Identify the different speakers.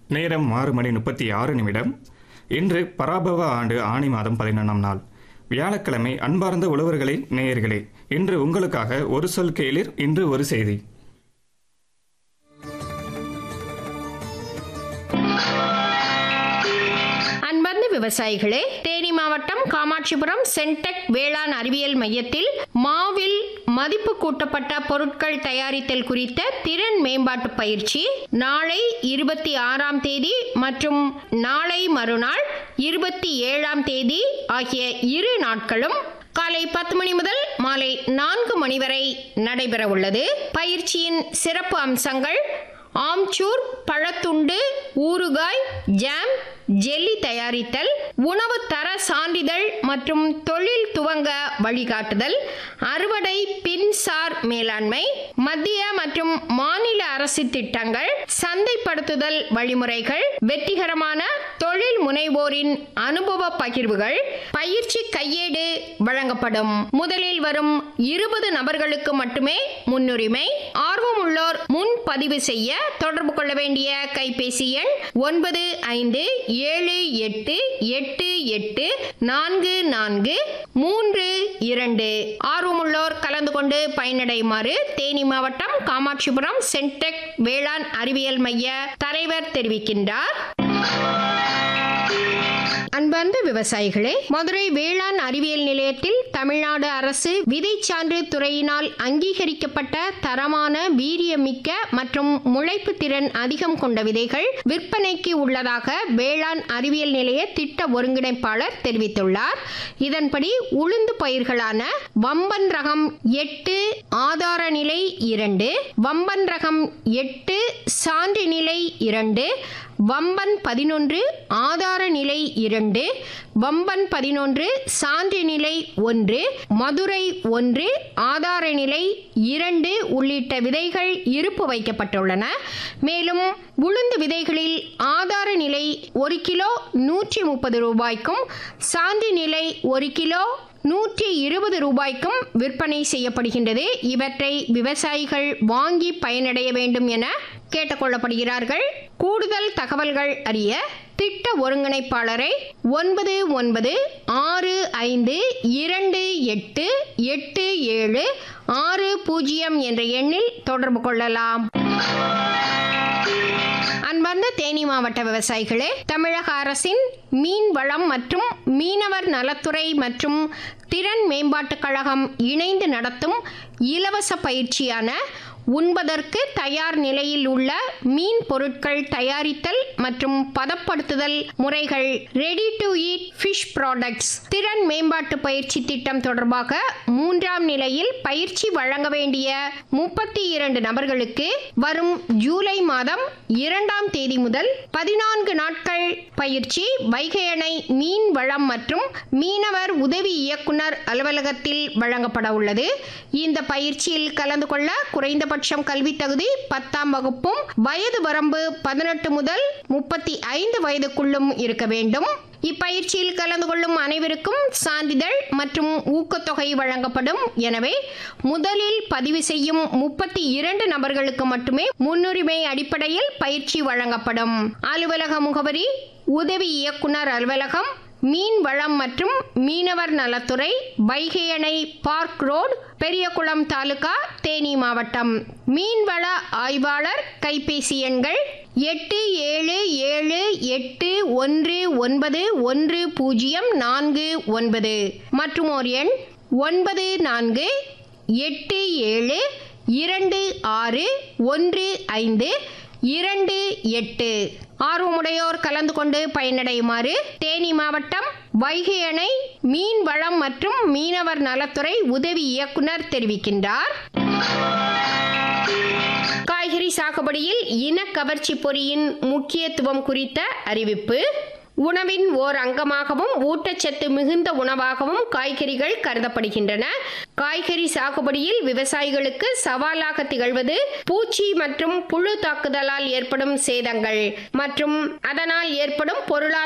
Speaker 1: நேரம் ஆறு மணி முப்பத்தி ஆறு நிமிடம் இன்று பராபவ ஆண்டு ஆணி மாதம் பதினொன்றாம் நாள் வியாழக்கிழமை அன்பார்ந்த உழவர்களே நேயர்களே இன்று உங்களுக்காக ஒரு சொல் கேளிர் இன்று ஒரு செய்தி
Speaker 2: அன்பர்ந்த விவசாயிகளே தேனி மாவட்டம் காமாட்சிபுரம் சென்டெக் வேளாண் அறிவியல் மையத்தில் மாவில் மதிப்பு கூட்டப்பட்ட பொருட்கள் தயாரித்தல் குறித்த திறன் மேம்பாட்டு பயிற்சி நாளை இருபத்தி ஆறாம் தேதி மற்றும் நாளை மறுநாள் இருபத்தி ஏழாம் தேதி ஆகிய இரு நாட்களும் காலை பத்து மணி முதல் மாலை நான்கு மணி வரை நடைபெற உள்ளது பயிற்சியின் சிறப்பு அம்சங்கள் ஆம்ச்சூர் பழத்துண்டு ஊறுகாய் ஜாம் ஜெல்லி தயாரித்தல் உணவு தர சான்றிதழ் மற்றும் தொழில் துவங்க வழிகாட்டுதல் அறுவடை பின்சார் மேலாண்மை மத்திய மற்றும் மாநில அரசு திட்டங்கள் சந்தைப்படுத்துதல் வழிமுறைகள் வெற்றிகரமான தொழில் முனைவோரின் அனுபவ பகிர்வுகள் பயிற்சி கையேடு வழங்கப்படும் முதலில் வரும் இருபது நபர்களுக்கு மட்டுமே முன்னுரிமை ஆர்வம் உள்ளோர் முன்பதிவு செய்ய தொடர்பு கொள்ள வேண்டிய கைபேசி எண் ஒன்பது ஐந்து ஏழு எட்டு எட்டு எட்டு நான்கு நான்கு மூன்று இரண்டு ஆர்வமுள்ளோர் கலந்து கொண்டு பயனடையுமாறு தேனி மாவட்டம் காமாட்சிபுரம் சென்டெக் வேளாண் அறிவியல் மைய தலைவர் தெரிவிக்கின்றார் அன்பார்ந்த விவசாயிகளே மதுரை வேளாண் அறிவியல் நிலையத்தில் தமிழ்நாடு அரசு விதைச்சான்று துறையினால் அங்கீகரிக்கப்பட்ட தரமான வீரியமிக்க மற்றும் முளைப்பு திறன் அதிகம் கொண்ட விதைகள் விற்பனைக்கு உள்ளதாக வேளாண் அறிவியல் நிலைய திட்ட ஒருங்கிணைப்பாளர் தெரிவித்துள்ளார் இதன்படி உளுந்து பயிர்களான வம்பன் ரகம் எட்டு ஆதார நிலை இரண்டு வம்பன் ரகம் எட்டு சான்று நிலை இரண்டு வம்பன் பதினொன்று ஆதார நிலை இரண்டு வம்பன் பதினொன்று சான்று நிலை ஒன்று மதுரை ஒன்று ஆதார நிலை இரண்டு உள்ளிட்ட விதைகள் இருப்பு வைக்கப்பட்டுள்ளன மேலும் உளுந்து விதைகளில் ஆதார நிலை ஒரு கிலோ நூற்றி முப்பது ரூபாய்க்கும் சான்று நிலை ஒரு கிலோ நூற்றி இருபது ரூபாய்க்கும் விற்பனை செய்யப்படுகின்றது இவற்றை விவசாயிகள் வாங்கி பயனடைய வேண்டும் என கேட்டுக்கொள்ளப்படுகிறார்கள் கூடுதல் தகவல்கள் அறிய திட்ட ஒருங்கிணைப்பாளரை ஒன்பது ஒன்பது ஆறு ஐந்து இரண்டு எட்டு எட்டு ஏழு ஆறு பூஜ்ஜியம் என்ற எண்ணில் தொடர்பு கொள்ளலாம் அன்பார்ந்த தேனி மாவட்ட விவசாயிகளே தமிழக அரசின் மீன் வளம் மற்றும் மீனவர் நலத்துறை மற்றும் திறன் மேம்பாட்டுக் கழகம் இணைந்து நடத்தும் இலவச பயிற்சியான உண்பதற்கு தயார் நிலையில் உள்ள மீன் பொருட்கள் தயாரித்தல் மற்றும் பதப்படுத்துதல் முறைகள் ready to eat fish products திறன் மேம்பாட்டு பயிற்சி திட்டம் தொடர்பாக மூன்றாம் நிலையில் பயிற்சி வழங்க வேண்டிய முப்பத்தி இரண்டு நபர்களுக்கு வரும் ஜூலை மாதம் இரண்டாம் தேதி முதல் பதினான்கு நாட்கள் பயிற்சி வைகை அணை மீன் வளம் மற்றும் மீனவர் உதவி இயக்குனர் அலுவலகத்தில் வழங்கப்பட உள்ளது இந்த பயிற்சியில் கலந்து கொள்ள குறைந்தபட்சம் கல்வி தகுதி பத்தாம் வகுப்பும் வயது வரம்பு பதினெட்டு முதல் முப்பத்தி ஐந்து வயதுக்குள்ளும் இருக்க வேண்டும் இப்பயிற்சியில் கலந்து கொள்ளும் அனைவருக்கும் சான்றிதழ் மற்றும் ஊக்கத்தொகை வழங்கப்படும் எனவே முதலில் பதிவு செய்யும் முப்பத்தி இரண்டு நபர்களுக்கு மட்டுமே முன்னுரிமை அடிப்படையில் பயிற்சி வழங்கப்படும் அலுவலக முகவரி உதவி இயக்குனர் அலுவலகம் மீன் வளம் மற்றும் மீனவர் நலத்துறை வைகை அணை பார்க் ரோடு பெரியகுளம் தாலுகா தேனி மாவட்டம் மீன்வள ஆய்வாளர் கைபேசி எண்கள் எட்டு ஏழு ஏழு எட்டு ஒன்று ஒன்பது ஒன்று பூஜ்ஜியம் நான்கு ஒன்பது மற்றும் ஒரு எண் ஒன்பது நான்கு எட்டு ஏழு இரண்டு ஆறு ஒன்று ஐந்து இரண்டு எட்டு ஆர்வமுடையோர் கலந்து கொண்டு பயனடையுமாறு தேனி மாவட்டம் வைகை அணை மீன் வளம் மற்றும் மீனவர் நலத்துறை உதவி இயக்குனர் தெரிவிக்கின்றார் காய்கறி சாகுபடியில் இனக்கவர்ச்சி பொறியின் முக்கியத்துவம் குறித்த அறிவிப்பு உணவின் ஓர் அங்கமாகவும் ஊட்டச்சத்து மிகுந்த உணவாகவும் காய்கறிகள் கருதப்படுகின்றன காய்கறி சாகுபடியில் விவசாயிகளுக்கு சவாலாக திகழ்வது பூச்சி மற்றும் புழு தாக்குதலால் ஏற்படும் சேதங்கள் மற்றும் அதனால் ஏற்படும் பொருளாதார